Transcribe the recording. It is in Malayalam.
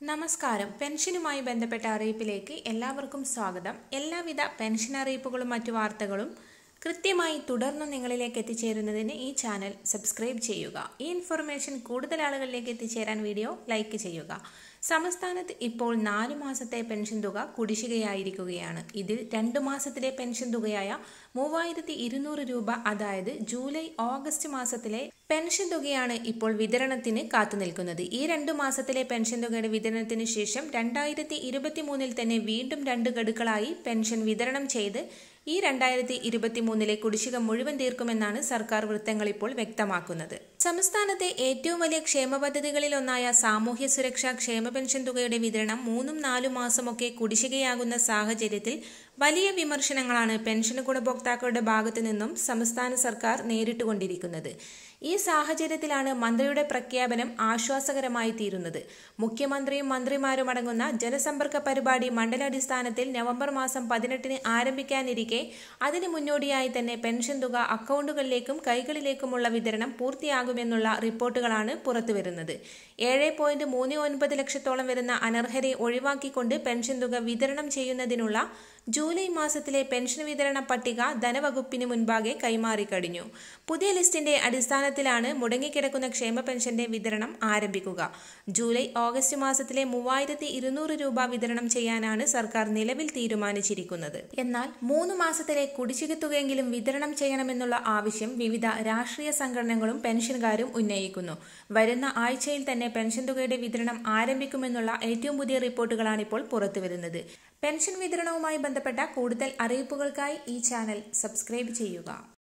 നമസ്കാരം പെൻഷനുമായി ബന്ധപ്പെട്ട അറിയിപ്പിലേക്ക് എല്ലാവർക്കും സ്വാഗതം എല്ലാവിധ പെൻഷൻ അറിയിപ്പുകളും മറ്റു വാർത്തകളും കൃത്യമായി തുടർന്ന് നിങ്ങളിലേക്ക് എത്തിച്ചേരുന്നതിന് ഈ ചാനൽ സബ്സ്ക്രൈബ് ചെയ്യുക ഈ ഇൻഫർമേഷൻ കൂടുതൽ ആളുകളിലേക്ക് എത്തിച്ചേരാൻ വീഡിയോ ലൈക്ക് ചെയ്യുക സംസ്ഥാനത്ത് ഇപ്പോൾ നാല് മാസത്തെ പെൻഷൻ തുക കുടിശ്ശികയായിരിക്കുകയാണ് ഇതിൽ രണ്ട് മാസത്തിലെ പെൻഷൻ തുകയായ മൂവായിരത്തി ഇരുന്നൂറ് രൂപ അതായത് ജൂലൈ ഓഗസ്റ്റ് മാസത്തിലെ പെൻഷൻ തുകയാണ് ഇപ്പോൾ വിതരണത്തിന് കാത്തുനിൽക്കുന്നത് ഈ രണ്ട് മാസത്തിലെ പെൻഷൻ തുകയുടെ വിതരണത്തിന് ശേഷം രണ്ടായിരത്തി ഇരുപത്തി മൂന്നിൽ തന്നെ വീണ്ടും രണ്ട് ഗഡുക്കളായി പെൻഷൻ വിതരണം ചെയ്ത് ഈ രണ്ടായിരത്തി ഇരുപത്തി മൂന്നിലെ കുടിശ്ശിക മുഴുവൻ തീർക്കുമെന്നാണ് സർക്കാർ വൃത്തങ്ങൾ ഇപ്പോൾ വ്യക്തമാക്കുന്നത് സംസ്ഥാനത്തെ ഏറ്റവും വലിയ ക്ഷേമ പദ്ധതികളിൽ ഒന്നായ സാമൂഹ്യ സുരക്ഷാ ക്ഷേമ പെൻഷൻ തുകയുടെ വിതരണം മൂന്നും നാലും മാസമൊക്കെ കുടിശ്ശികയാകുന്ന സാഹചര്യത്തിൽ വലിയ വിമർശനങ്ങളാണ് പെൻഷൻ ഗുണഭോക്താക്കളുടെ ഭാഗത്തു നിന്നും സംസ്ഥാന സർക്കാർ നേരിട്ടുകൊണ്ടിരിക്കുന്നത് ഈ സാഹചര്യത്തിലാണ് മന്ത്രിയുടെ പ്രഖ്യാപനം ആശ്വാസകരമായി തീരുന്നത് മുഖ്യമന്ത്രിയും മന്ത്രിമാരും അടങ്ങുന്ന ജനസമ്പർക്ക പരിപാടി മണ്ഡലാടിസ്ഥാനത്തിൽ നവംബർ മാസം പതിനെട്ടിന് ആരംഭിക്കാനിരിക്കെ അതിന് മുന്നോടിയായി തന്നെ പെൻഷൻ തുക അക്കൗണ്ടുകളിലേക്കും കൈകളിലേക്കുമുള്ള വിതരണം പൂർത്തിയാകുമെന്നുള്ള റിപ്പോർട്ടുകളാണ് പുറത്തുവരുന്നത് ഏഴ് പോയിന്റ് മൂന്ന് ഒൻപത് ലക്ഷത്തോളം വരുന്ന അനർഹരെ ഒഴിവാക്കിക്കൊണ്ട് പെൻഷൻ തുക വിതരണം ചെയ്യുന്നതിനുള്ള ജൂലൈ മാസത്തിലെ പെൻഷൻ വിതരണ പട്ടിക ധനവകുപ്പിന് മുൻപാകെ കൈമാറിക്കഴിഞ്ഞു പുതിയ ലിസ്റ്റിന്റെ അടിസ്ഥാനത്തിലാണ് മുടങ്ങിക്കിടക്കുന്ന ക്ഷേമ പെൻഷന്റെ വിതരണം ആരംഭിക്കുക ജൂലൈ ഓഗസ്റ്റ് മാസത്തിലെ മൂവായിരത്തി ഇരുന്നൂറ് രൂപ വിതരണം ചെയ്യാനാണ് സർക്കാർ നിലവിൽ തീരുമാനിച്ചിരിക്കുന്നത് എന്നാൽ മൂന്ന് മാസത്തിലെ കുടിശ്ശിക തുകയെങ്കിലും വിതരണം ചെയ്യണമെന്നുള്ള ആവശ്യം വിവിധ രാഷ്ട്രീയ സംഘടനകളും പെൻഷൻകാരും ഉന്നയിക്കുന്നു വരുന്ന ആഴ്ചയിൽ തന്നെ പെൻഷൻ തുകയുടെ വിതരണം ആരംഭിക്കുമെന്നുള്ള ഏറ്റവും പുതിയ റിപ്പോർട്ടുകളാണ് ഇപ്പോൾ പുറത്തുവരുന്നത് പെൻഷൻ വിതരണവുമായി ബന്ധപ്പെട്ട കൂടുതൽ അറിയിപ്പുകൾക്കായി ഈ ചാനൽ സബ്സ്ക്രൈബ് ചെയ്യുക